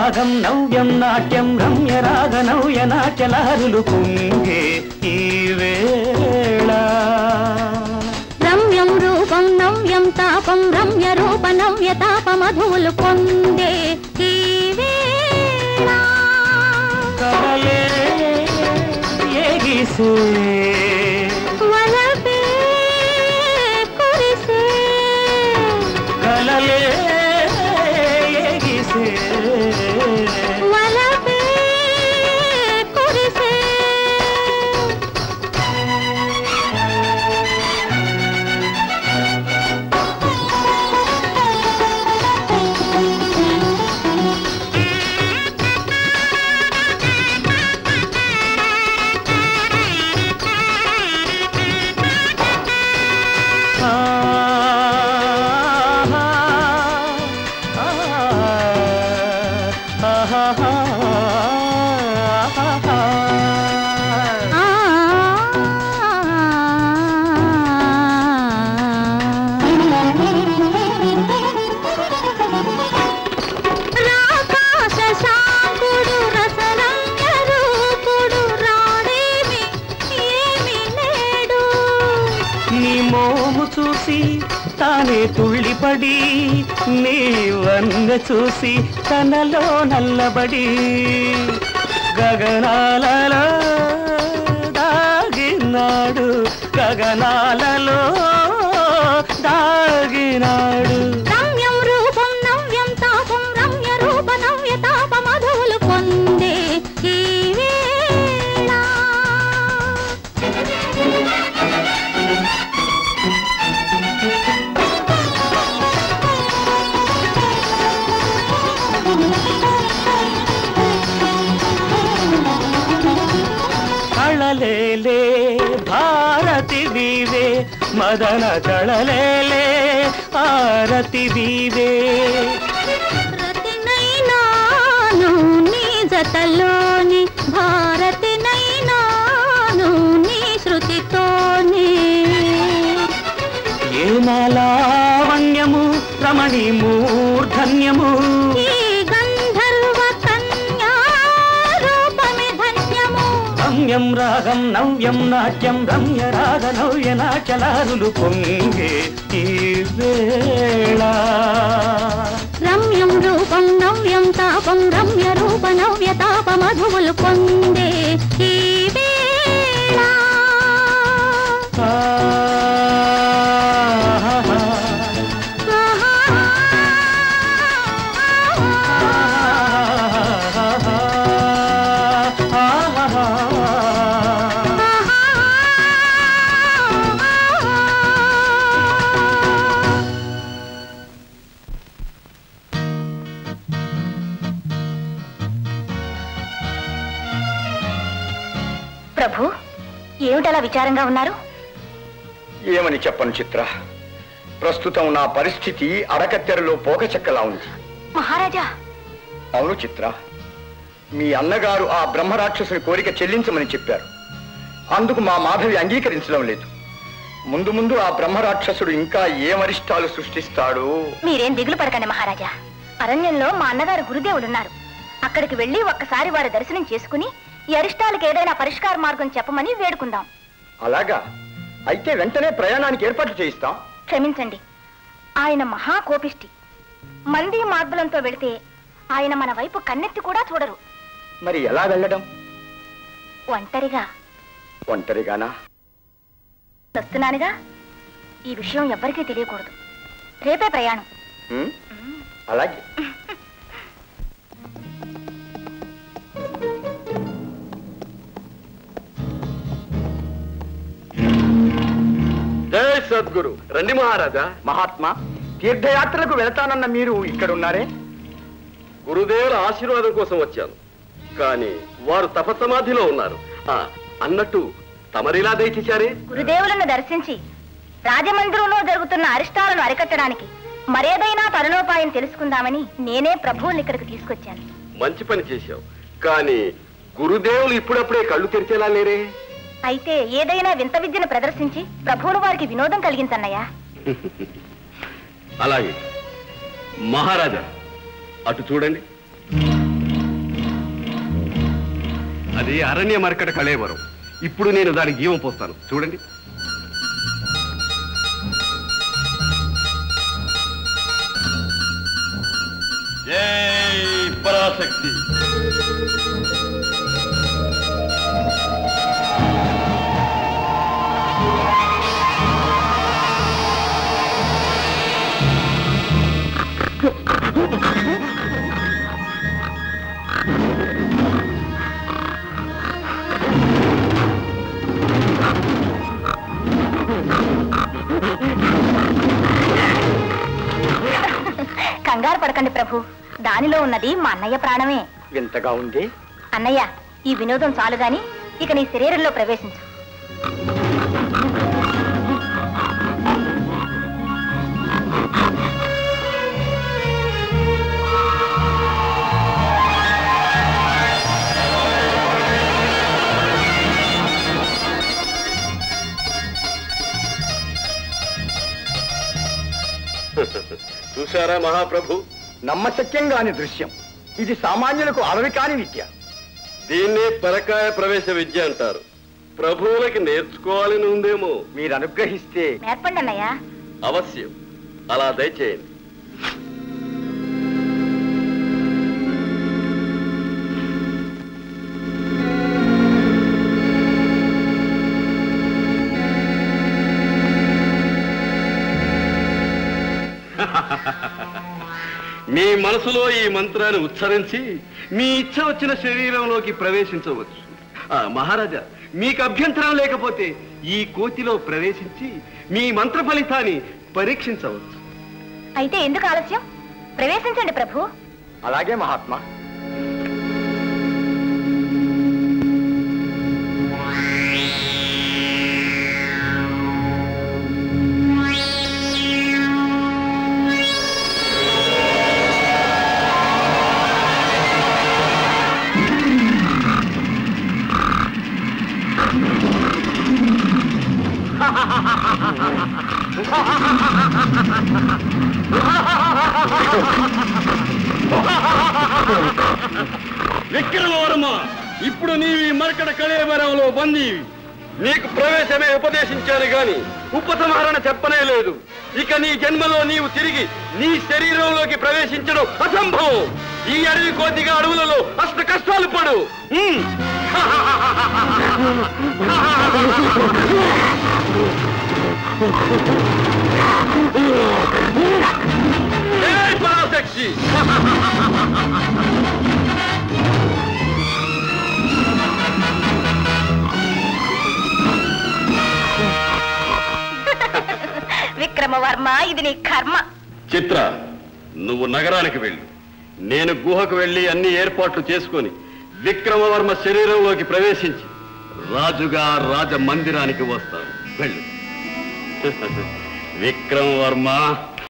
రాగం నవ్యం నాట్యం రమ్య రాగ నవ్య నాట్య లహరులు పొంగే ఈ వేళ రమ్యం రూపం నవ్యం తాపం రమ్య రూప నవ్య తాప మధువులు పొందే ఈ వేళ కలలే ఏగిసే వలపే కురిసే కలలే ఏగిసే వలపే కురిసే ఆ రాకాశ శాంకుడు రసరంగ రూపుడు రాడేమి ఏమి లేడు నీ మోము చూసి తానే తుళ్ళిపడి నీ వన్న చూసి తనలో నల్లబడి గగనాలలో దాగినాడు గగనాలలో దాగినాడు రమ్యం రూపం నవ్యం తాపం రమ్య రూప నవ్య తాప మధువులు పొందే ఈ వేళ కళలేలే భారతి వీవే మదన కళలేలే భారతి వీవే రతినైనాను నీ జతలోని భారతినైనాను నీ శృతితోని ఏ లావణ్యము రమణి మూర్ధన్యము ఈ గంధర్వ కన్యా రూపమి ధన్యము రమ్యం రాగం నవ్యం నాట్యం రమ్య రాగ నవ్య నాట్యలారులు పొంగే ఈ వేళ రమ్యం రూపం నవ్యం తాపం రమ్య రూప నవ్య తాప మధువులు పొందే ఈ వేళ ఆ, ప్రభు ఏమిటలా విచారంగా ఉన్నారు ఏమని చెప్పను చిత్ర ప్రస్తుతం నా పరిస్థితి అడకత్తెరలో పోక చెక్కలా ఉంది మహారాజా అవును చిత్ర మీ అన్నగారు ఆ బ్రహ్మరాక్షసుని కోరిక చెల్లించమని చెప్పారు అందుకు మా మాధవి అంగీకరించడం లేదు ముందు ముందు ఆ బ్రహ్మరాక్షసుడు ఇంకా ఏమరిష్టాలు సృష్టిస్తాడు మీరేం దిగులు పడకండి మహారాజా అరణ్యంలో మా అన్నగారు గురుదేవులున్నారు అక్కడికి వెళ్ళి ఒక్కసారి వారి దర్శనం చేసుకుని ఈ అరిష్టాలకు ఏదైనా పరిష్కార మార్గం చెప్పమని వేడుకుందాం అలాగా అయితే వెంటనే ప్రయాణానికి ఏర్పాట్లు చేయిస్తాం క్షమించండి ఆయన మహా కోపిష్టి మంది మార్బలంతో వెళితే ఆయన మన వైపు కన్నెత్తి కూడా చూడరు మరి ఎలా వెళ్ళడం ఒంటరిగా ఒంటరిగానా వస్తున్నానుగా ఈ విషయం ఎవ్వరికీ తెలియకూడదు రేపే ప్రయాణం ఉం? అలాగే జై సద్గురు రండి మహారాజా మహాత్మా తీర్థయాత్రలకు వెళతానన్న మీరు ఇక్కడున్నారే గురుదేవుల ఆశీర్వాదం కోసం వచ్చాను కానీ వారు తపసమాధిలో ఉన్నారు ఆ, అన్నట్టు తమరిలా దయచేశారే గురుదేవులను దర్శించి రాజమందిరంలో జరుగుతున్న అరిష్టాలను అరికట్టడానికి మరేదైనా తరుణోపాయం తెలుసుకుందామని నేనే ప్రభువుల్ని ఇక్కడికి తీసుకొచ్చాను మంచి పని చేశావు కానీ గురుదేవులు ఇప్పుడప్పుడే కళ్ళు తెరిచేలా లేరే అయితే ఏదైనా వింత విద్యను ప్రదర్శించి ప్రభువులు వారికి వినోదం కలిగించన్నయ్యా అలాగే మహారాజా అటు చూడండి అది అరణ్య మరకట కళేవరం ఇప్పుడు నేను దానికి జీవం పోస్తాను చూడండి జై పరాశక్తి కంగారు పడకండి ప్రభు దానిలో ఉన్నది మా అన్నయ్య ప్రాణమే వింతగా ఉంది అన్నయ్య ఈ వినోదం చాలు గాని ఇక నీ శరీరంలో ప్రవేశించు చూశారా మహాప్రభు నమ్మశక్యం కాని దృశ్యం ఇది సామాన్యులకు అలవి కాని విద్య దీన్నే పరకాయ ప్రవేశ విద్య అంటారు ప్రభువులకి నేర్చుకోవాలని ఉందేమో మీరు అనుగ్రహిస్తే నేర్పండి అన్నయ్య అవశ్యం అలా దయచేయండి మీ మనసులో ఈ మంత్రాన్ని ఉచ్చరించి మీ ఇచ్చ వచ్చిన శరీరంలోకి ప్రవేశించవచ్చు ఆ, మహారాజా మీకు అభ్యంతరం లేకపోతే ఈ కోతిలో ప్రవేశించి మీ మంత్ర ఫలితాన్ని పరీక్షించవచ్చు అయితే ఎందుకు ఆలస్యం ప్రవేశించండి ప్రభు అలాగే మహాత్మా విక్రమవర్మ ఇప్పుడు నీవు ఈ మరకడ కళేబరంలో బందీ నీకు ప్రవేశమే ఉపదేశించాను గాని ఉపసంహరణ చెప్పనే లేదు ఇక నీ జన్మలో నీవు తిరిగి నీ శరీరంలోకి ప్రవేశించడం అసంభవం ఈ అడవి కోతిగా అడవులలో అష్ట కష్టాలు పడు ఉమ్. జై పరాశక్తి విక్రమవర్మ ఇది నీ కర్మ చిత్ర నువ్వు నగరానికి వెళ్ళు నేను గుహకు వెళ్ళి అన్ని ఏర్పాట్లు చేసుకొని విక్రమవర్మ శరీరంలోకి ప్రవేశించి రాజుగా రాజ మందిరానికి వస్తాను వెళ్ళు విక్రమవర్మ